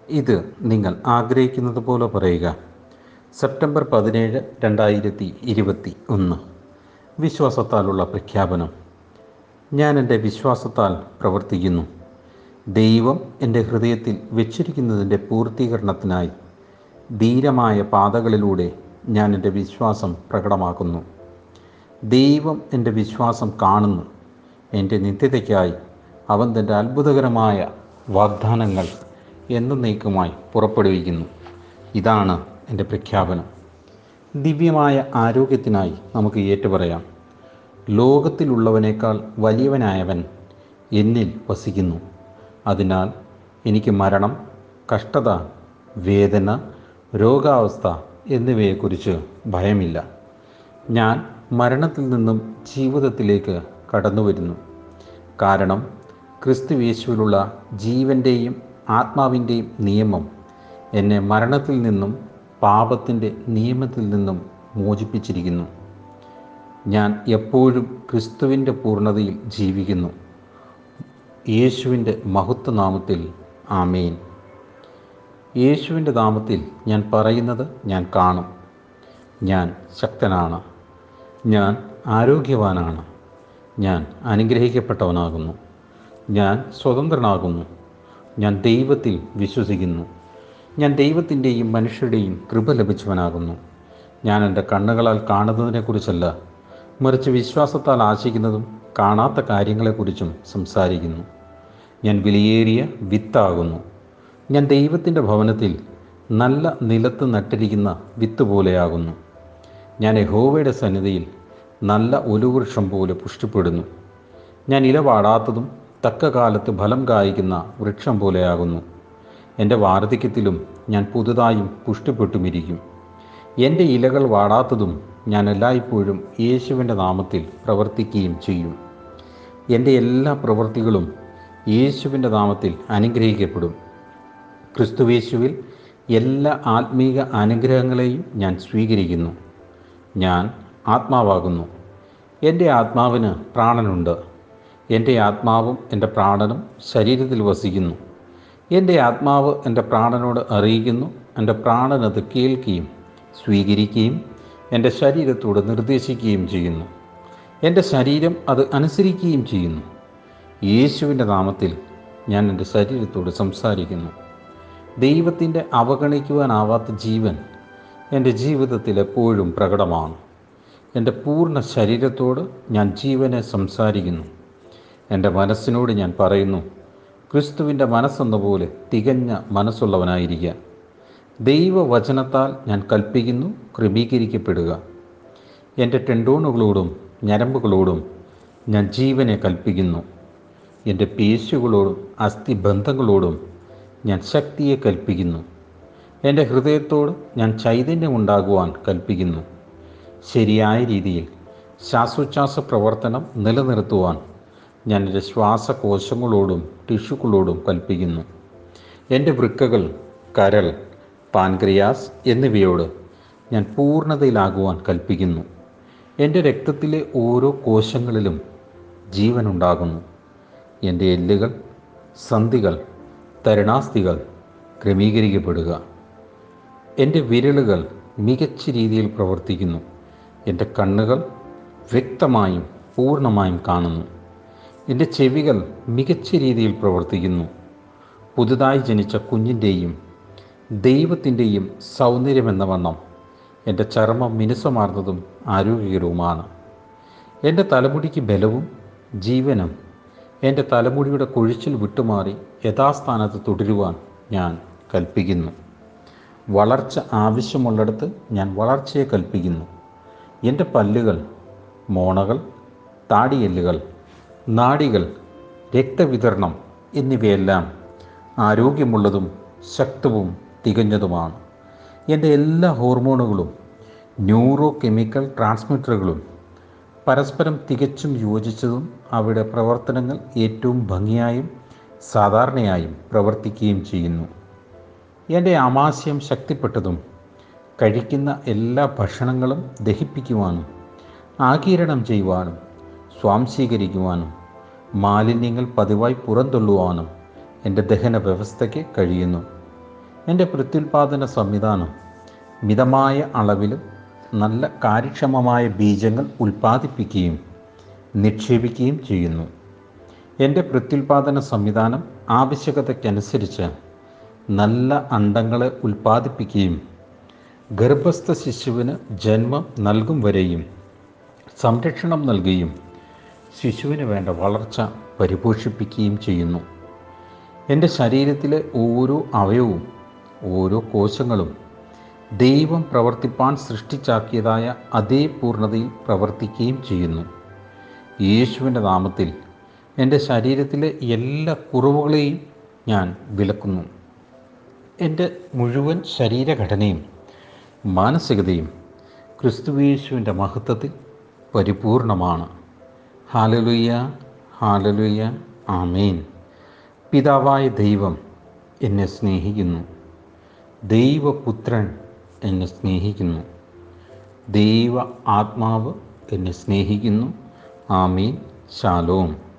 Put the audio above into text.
ഇത് നിങ്ങൾ ആഗ്രഹിക്കുന്നത് പോലെ പറയുക സെപ്റ്റംബർ പതിനേഴ് രണ്ടായിരത്തി ഇരുപത്തി ഒന്ന് വിശ്വാസത്താലുള്ള പ്രഖ്യാപനം ഞാൻ എൻ്റെ വിശ്വാസത്താൽ പ്രവർത്തിക്കുന്നു ദൈവം എൻ്റെ ഹൃദയത്തിൽ വെച്ചിരിക്കുന്നതിൻ്റെ പൂർത്തീകരണത്തിനായി ധീരമായ പാതകളിലൂടെ ഞാൻ എൻ്റെ വിശ്വാസം പ്രകടമാക്കുന്നു ദൈവം എൻ്റെ വിശ്വാസം കാണുന്നു എൻ്റെ നിത്യതയ്ക്കായി അവൻ തൻ്റെ അത്ഭുതകരമായ വാഗ്ദാനങ്ങൾ എന്നേക്കുമായി പുറപ്പെടുവിക്കുന്നു ഇതാണ് എൻ്റെ പ്രഖ്യാപനം ദിവ്യമായ ആരോഗ്യത്തിനായി നമുക്ക് ഏറ്റുപറയാം ലോകത്തിലുള്ളവനേക്കാൾ വലിയവനായവൻ എന്നിൽ വസിക്കുന്നു അതിനാൽ എനിക്ക് മരണം കഷ്ടത വേദന രോഗാവസ്ഥ എന്നിവയെക്കുറിച്ച് ഭയമില്ല ഞാൻ മരണത്തിൽ നിന്നും ജീവിതത്തിലേക്ക് കടന്നു വരുന്നു കാരണം ക്രിസ്തു യേശുവിലുള്ള ജീവൻ്റെയും ആത്മാവിൻ്റെയും നിയമം എന്നെ മരണത്തിൽ നിന്നും പാപത്തിൻ്റെ നിയമത്തിൽ നിന്നും മോചിപ്പിച്ചിരിക്കുന്നു ഞാൻ എപ്പോഴും ക്രിസ്തുവിൻ്റെ പൂർണ്ണതയിൽ ജീവിക്കുന്നു യേശുവിൻ്റെ മഹത്വനാമത്തിൽ ആമേൻ യേശുവിൻ്റെ നാമത്തിൽ ഞാൻ പറയുന്നത് ഞാൻ കാണും ഞാൻ ശക്തനാണ് ഞാൻ ആരോഗ്യവാനാണ് ഞാൻ അനുഗ്രഹിക്കപ്പെട്ടവനാകുന്നു ഞാൻ സ്വതന്ത്രനാകുന്നു ഞാൻ ദൈവത്തിൽ വിശ്വസിക്കുന്നു ഞാൻ ദൈവത്തിൻ്റെയും മനുഷ്യരുടെയും കൃപ ലഭിച്ചവനാകുന്നു ഞാൻ എൻ്റെ കണ്ണുകളാൽ കാണുന്നതിനെക്കുറിച്ചല്ല മറിച്ച് വിശ്വാസത്താൽ ആശിക്കുന്നതും കാണാത്ത കാര്യങ്ങളെക്കുറിച്ചും സംസാരിക്കുന്നു ഞാൻ വിലയേറിയ വിത്താകുന്നു ഞാൻ ദൈവത്തിൻ്റെ ഭവനത്തിൽ നല്ല നിലത്ത് നട്ടിരിക്കുന്ന വിത്ത് പോലെയാകുന്നു ഞാൻ യഹോവയുടെ സന്നിധിയിൽ നല്ല ഒലുവൃക്ഷം പോലെ പുഷ്ടിപ്പെടുന്നു ഞാൻ ഇല വാടാത്തതും തക്ക കാലത്ത് ഫലം കായ്ക്കുന്ന വൃക്ഷം പോലെയാകുന്നു എൻ്റെ വാർദ്ധക്യത്തിലും ഞാൻ പുതുതായും പുഷ്ടിപ്പെട്ടുമിരിക്കും എൻ്റെ ഇലകൾ വാടാത്തതും ഞാൻ എല്ലായ്പ്പോഴും യേശുവിൻ്റെ നാമത്തിൽ പ്രവർത്തിക്കുകയും ചെയ്യും എൻ്റെ എല്ലാ പ്രവൃത്തികളും യേശുവിൻ്റെ നാമത്തിൽ അനുഗ്രഹിക്കപ്പെടും ക്രിസ്തുവേശുവിൽ എല്ലാ ആത്മീക അനുഗ്രഹങ്ങളെയും ഞാൻ സ്വീകരിക്കുന്നു ഞാൻ ആത്മാവാകുന്നു എൻ്റെ ആത്മാവിന് പ്രാണനുണ്ട് എൻ്റെ ആത്മാവും എൻ്റെ പ്രാണനും ശരീരത്തിൽ വസിക്കുന്നു എൻ്റെ ആത്മാവ് എൻ്റെ പ്രാണനോട് അറിയിക്കുന്നു എൻ്റെ പ്രാണനത് കേൾക്കുകയും സ്വീകരിക്കുകയും എൻ്റെ ശരീരത്തോട് നിർദ്ദേശിക്കുകയും ചെയ്യുന്നു എൻ്റെ ശരീരം അത് അനുസരിക്കുകയും ചെയ്യുന്നു യേശുവിൻ്റെ നാമത്തിൽ ഞാൻ എൻ്റെ ശരീരത്തോട് സംസാരിക്കുന്നു ദൈവത്തിൻ്റെ അവഗണിക്കുവാനാവാത്ത ജീവൻ എൻ്റെ ജീവിതത്തിൽ എപ്പോഴും പ്രകടമാണ് എൻ്റെ പൂർണ്ണ ശരീരത്തോട് ഞാൻ ജീവനെ സംസാരിക്കുന്നു എൻ്റെ മനസ്സിനോട് ഞാൻ പറയുന്നു ക്രിസ്തുവിൻ്റെ മനസ്സെന്ന പോലെ തികഞ്ഞ മനസ്സുള്ളവനായിരിക്കുക ദൈവവചനത്താൽ ഞാൻ കൽപ്പിക്കുന്നു ക്രമീകരിക്കപ്പെടുക എൻ്റെ ടെൻഡോണുകളോടും ഞരമ്പുകളോടും ഞാൻ ജീവനെ കൽപ്പിക്കുന്നു എൻ്റെ പേശികളോടും അസ്ഥിബന്ധങ്ങളോടും ഞാൻ ശക്തിയെ കൽപ്പിക്കുന്നു എൻ്റെ ഹൃദയത്തോട് ഞാൻ ചൈതന്യമുണ്ടാകുവാൻ കൽപ്പിക്കുന്നു ശരിയായ രീതിയിൽ ശ്വാസോച്ഛ്വാസ പ്രവർത്തനം നിലനിർത്തുവാൻ ഞാൻ എൻ്റെ ശ്വാസകോശങ്ങളോടും ടിഷ്യൂകളോടും കൽപ്പിക്കുന്നു എൻ്റെ വൃക്കകൾ കരൾ പാൻക്രിയാസ് എന്നിവയോട് ഞാൻ പൂർണ്ണതയിലാകുവാൻ കൽപ്പിക്കുന്നു എൻ്റെ രക്തത്തിലെ ഓരോ കോശങ്ങളിലും ജീവനുണ്ടാകുന്നു എൻ്റെ എല്ലുകൾ സന്ധികൾ തരുണാസ്ഥികൾ ക്രമീകരിക്കപ്പെടുക എൻ്റെ വിരലുകൾ മികച്ച രീതിയിൽ പ്രവർത്തിക്കുന്നു എൻ്റെ കണ്ണുകൾ വ്യക്തമായും പൂർണ്ണമായും കാണുന്നു എൻ്റെ ചെവികൾ മികച്ച രീതിയിൽ പ്രവർത്തിക്കുന്നു പുതുതായി ജനിച്ച കുഞ്ഞിൻ്റെയും ദൈവത്തിൻ്റെയും സൗന്ദര്യമെന്ന വണ്ണം എൻ്റെ ചർമ്മം മിനുസമാർന്നതും ആരോഗ്യകരവുമാണ് എൻ്റെ തലമുടിക്ക് ബലവും ജീവനും എൻ്റെ തലമുടിയുടെ കൊഴിച്ചിൽ വിട്ടുമാറി യഥാസ്ഥാനത്ത് തുടരുവാൻ ഞാൻ കൽപ്പിക്കുന്നു വളർച്ച ആവശ്യമുള്ളിടത്ത് ഞാൻ വളർച്ചയെ കൽപ്പിക്കുന്നു എൻ്റെ പല്ലുകൾ മോണകൾ താടിയെല്ലുകൾ നാഡികൾ രക്തവിതരണം എന്നിവയെല്ലാം ആരോഗ്യമുള്ളതും ശക്തവും തികഞ്ഞതുമാണ് എൻ്റെ എല്ലാ ഹോർമോണുകളും ന്യൂറോ കെമിക്കൽ ട്രാൻസ്മിറ്ററുകളും പരസ്പരം തികച്ചും യോജിച്ചതും അവയുടെ പ്രവർത്തനങ്ങൾ ഏറ്റവും ഭംഗിയായും സാധാരണയായും പ്രവർത്തിക്കുകയും ചെയ്യുന്നു എൻ്റെ ആമാശയം ശക്തിപ്പെട്ടതും കഴിക്കുന്ന എല്ലാ ഭക്ഷണങ്ങളും ദഹിപ്പിക്കുവാനും ആകിരണം ചെയ്യുവാനും സ്വാംശീകരിക്കുവാനും മാലിന്യങ്ങൾ പതിവായി പുറന്തള്ളുവാനും എൻ്റെ ദഹന വ്യവസ്ഥയ്ക്ക് കഴിയുന്നു എൻ്റെ പ്രത്യുൽപാദന സംവിധാനം മിതമായ അളവിലും നല്ല കാര്യക്ഷമമായ ബീജങ്ങൾ ഉൽപ്പാദിപ്പിക്കുകയും നിക്ഷേപിക്കുകയും ചെയ്യുന്നു എൻ്റെ പ്രത്യുൽപാദന സംവിധാനം ആവശ്യകതയ്ക്കനുസരിച്ച് നല്ല അണ്ടങ്ങളെ ഉൽപ്പാദിപ്പിക്കുകയും ഗർഭസ്ഥ ശിശുവിന് ജന്മം നൽകും വരെയും സംരക്ഷണം നൽകുകയും ശിശുവിന് വേണ്ട വളർച്ച പരിപോഷിപ്പിക്കുകയും ചെയ്യുന്നു എൻ്റെ ശരീരത്തിലെ ഓരോ അവയവും ഓരോ കോശങ്ങളും ദൈവം പ്രവർത്തിപ്പാൻ സൃഷ്ടിച്ചാക്കിയതായ അതേ പൂർണ്ണതയിൽ പ്രവർത്തിക്കുകയും ചെയ്യുന്നു യേശുവിൻ്റെ നാമത്തിൽ എൻ്റെ ശരീരത്തിലെ എല്ലാ കുറവുകളെയും ഞാൻ വിലക്കുന്നു എൻ്റെ മുഴുവൻ ശരീരഘടനയും മാനസികതയും ക്രിസ്തുവേശുവിൻ്റെ മഹത്വത്തിൽ പരിപൂർണമാണ് ഹാലലുയ്യ ഹാലലുയ്യ ആമേൻ പിതാവായ ദൈവം എന്നെ സ്നേഹിക്കുന്നു ദൈവപുത്രൻ എന്നെ സ്നേഹിക്കുന്നു ദൈവ ആത്മാവ് എന്നെ സ്നേഹിക്കുന്നു ആമീൻ ശാലോം